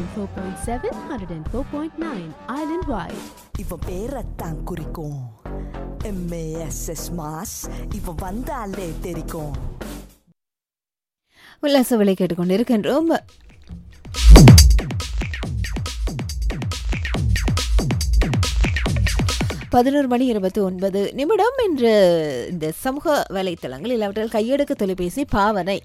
104.7, 104.9 island wide. இவன் பேரத்தான் குறிக்கும் MASS mass இவன் வந்தாலே தெரிக்கும் உல்லாச விலை கேட்டுக்கொண்டிருக்கின்றோம் பதினோரு மணி இருபத்தி ஒன்பது நிமிடம் இன்று இந்த சமூக வலைத்தளங்கள் இல்லாவற்றில் கையெடுக்க தொலைபேசி பாவனை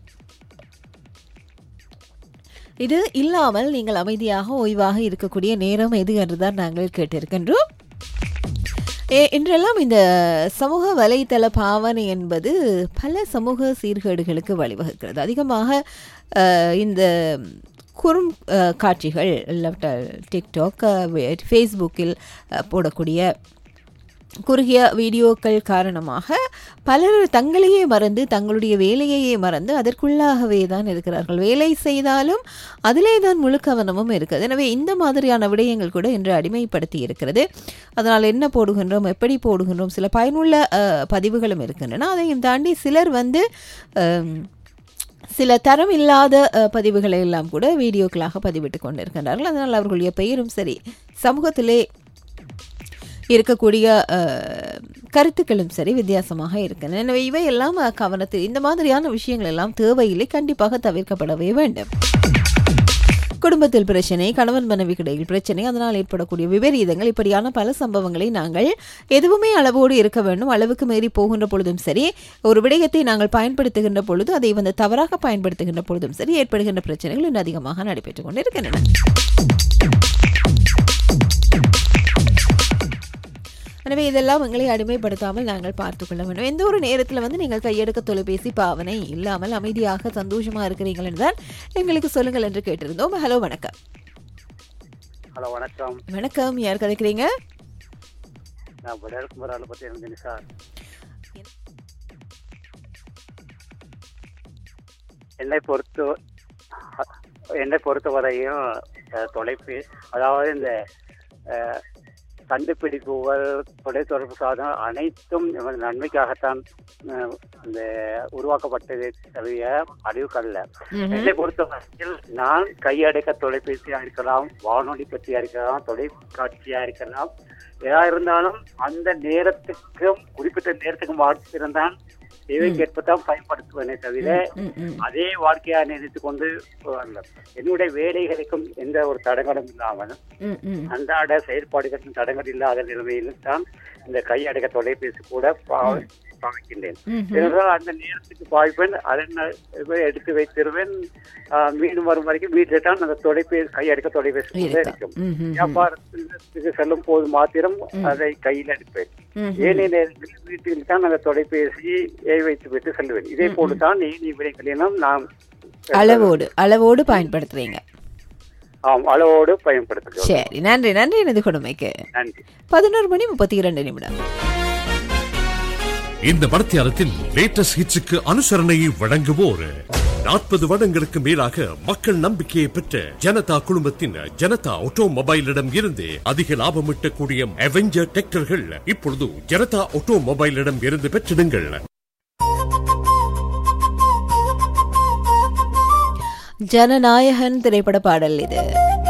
இது இல்லாமல் நீங்கள் அமைதியாக ஓய்வாக இருக்கக்கூடிய நேரம் எது என்றுதான் நாங்கள் கேட்டிருக்கின்றோம் ஏ- இன்றெல்லாம் இந்த சமூக வலைத்தள பாவனை என்பது பல சமூக சீர்கேடுகளுக்கு வழிவகுக்கிறது அதிகமாக அஹ், இந்த குறும் அஹ், காட்சிகள் இல்லாவிட்டால் டிக்டாக் அஹ், ஃபேஸ்புக்கில் அஹ், போடக்கூடிய குறுகிய வீடியோக்கள் காரணமாக பலர் தங்களையே மறந்து தங்களுடைய வேலையையே மறந்து அதற்குள்ளாகவே தான் இருக்கிறார்கள் வேலை செய்தாலும் அதிலே தான் முழு கவனமும் இருக்குது எனவே இந்த மாதிரியான விடயங்கள் கூட இன்று அடிமைப்படுத்தி இருக்கிறது அதனால் என்ன போடுகின்றோம் எப்படி போடுகின்றோம் சில பயனுள்ள அஹ், பதிவுகளும் இருக்கின்றன அதையும் தாண்டி சிலர் வந்து அம், சில தரம் இல்லாத அஹ், பதிவுகளை எல்லாம் கூட வீடியோக்களாக பதிவிட்டு கொண்டிருக்கின்றார்கள் அதனால் அவர்களுடைய பெயரும் சரி சமூகத்திலே இருக்கக்கூடிய அஹ், கருத்துக்களும் சரி வித்தியாசமாக இருக்கின்றன எனவே இவையெல்லாம் அஹ், கவனத்தில் இந்த மாதிரியான விஷயங்கள் எல்லாம் தேவையில்லை கண்டிப்பாக தவிர்க்கப்படவே வேண்டும் குடும்பத்தில் பிரச்சனை கணவன் மனைவிக்கிடையில் பிரச்சனை அதனால் ஏற்படக்கூடிய விபரீதங்கள் இப்படியான பல சம்பவங்களை நாங்கள் எதுவுமே அளவோடு இருக்க வேண்டும் அளவுக்கு மீறி போகின்ற பொழுதும் சரி ஒரு விடயத்தை நாங்கள் பயன்படுத்துகின்ற பொழுது அதை வந்து தவறாக பயன்படுத்துகின்ற பொழுதும் சரி ஏற்படுகின்ற பிரச்சனைகள் இன்னும் அதிகமாக நடைபெற்றுக் கொண்டிருக்கின்றன எனவே இதெல்லாம் எங்களை அடிமைப்படுத்தாமல் நாங்கள் பார்த்துக் கொள்ள வேண்டும் எந்த ஒரு நேரத்தில் வந்து நீங்கள் கையெடுக்க தொலைபேசி பாவனை இல்லாமல் அமைதியாக சந்தோஷமா இருக்கிறீர்கள் என்றால் எங்களுக்கு சொல்லுங்கள் என்று கேட்டிருந்தோம் ஹலோ வணக்கம் ஹலோ வணக்கம் வணக்கம் யார் கதைக்கிறீங்க நான் விடல்குமாரால பற்றி இருந்தேன் சார் என்னை பொறுத்து என்னை பொறுத்தவரையும் அஹ், தொலைபேசி அதாவது இந்த அஹ், கண்டுபிடிப்புகள் தொலைத்தொடர்பு சாதனம் அனைத்தும் நமது நன்மைக்காகத்தான் அஹ், இந்த உருவாக்கப்பட்டதே தவிர அறிவுக்கல்ல என்னை பொறுத்தவரையில் நான் கையடக்க தொலைபேசியா இருக்கலாம் வானொலி பற்றியா இருக்கலாம் தொலைக்காட்சியா இருக்கலாம் எதா இருந்தாலும் அந்த நேரத்துக்கும் குறிப்பிட்ட நேரத்துக்கும் வாழ்த்திருந்தான் தேவைக்கேற்பதான் பயன்படுத்துவனே தவிர ம், ம். அதே வாழ்க்கையா நினைத்து கொண்டு வரல என்னுடைய வேலைகளுக்கும் எந்த ஒரு தடங்களும் இல்லாமல் ம், ம். அன்றாட செயல்பாடுகளுக்கும் தடங்கள் இல்லாத நிலைமையில் தான் இந்த கையடக்க தொலைபேசி கூட பா- பாவிக்கின்றேன் ம், ம். ஏனென்றால் அந்த நேரத்துக்கு பாய்ப்பேன் அதை நான் போய் எடுத்து வைத்திருவேன் ஆஹ் மீண்டும் வரும் வரைக்கும் வீட்டில் தான் அந்த தொலைபேசி கையடக்க தொலைபேசி கூட இருக்கும். இருக்கும் ம், ம், ம். வியாபாரத்துக்கு செல்லும் போது மாத்திரம் அதை கையில் எடுப்பேன் ம், ம். ஏனைய நேரங்களில் வீட்டில் தான் அந்த தொலைபேசியை வைத்து விட்டு செல்வேன் இதே போல தான் ஏனைய விடைகளிலும் நாம் அளவோடு அளவோடு பயன்படுத்துறீங்க ஆம் அளவோடு பயன்படுத்துகிறோம் சரி நன்றி நன்றி எனது கொடுமைக்கு நன்றி பதினோரு மணி முப்பத்தி இரண்டு நிமிடம் இந்த மடத்தியாரத்தில் லேட்டஸ்ட் ஹிட்ஸுக்கு அனுசரணையை வழங்குவோர் நாற்பது வருடங்களுக்கு மேலாக மக்கள் நம்பிக்கையை பெற்ற ஜனதா குழுமத்தின் ஜனதா ஆட்டோமொபைலிடம் இருந்து அதிக லாபம் ஈட்டக்கூடிய அவெஞ்சர் டிராக்டர்கள் இப்பொழுது ஜனதா ஆட்டோமொபைலிடம் இருந்து பெற்றிடுங்கள் ஜனநாயகன் திரைப்பட பாடல் இது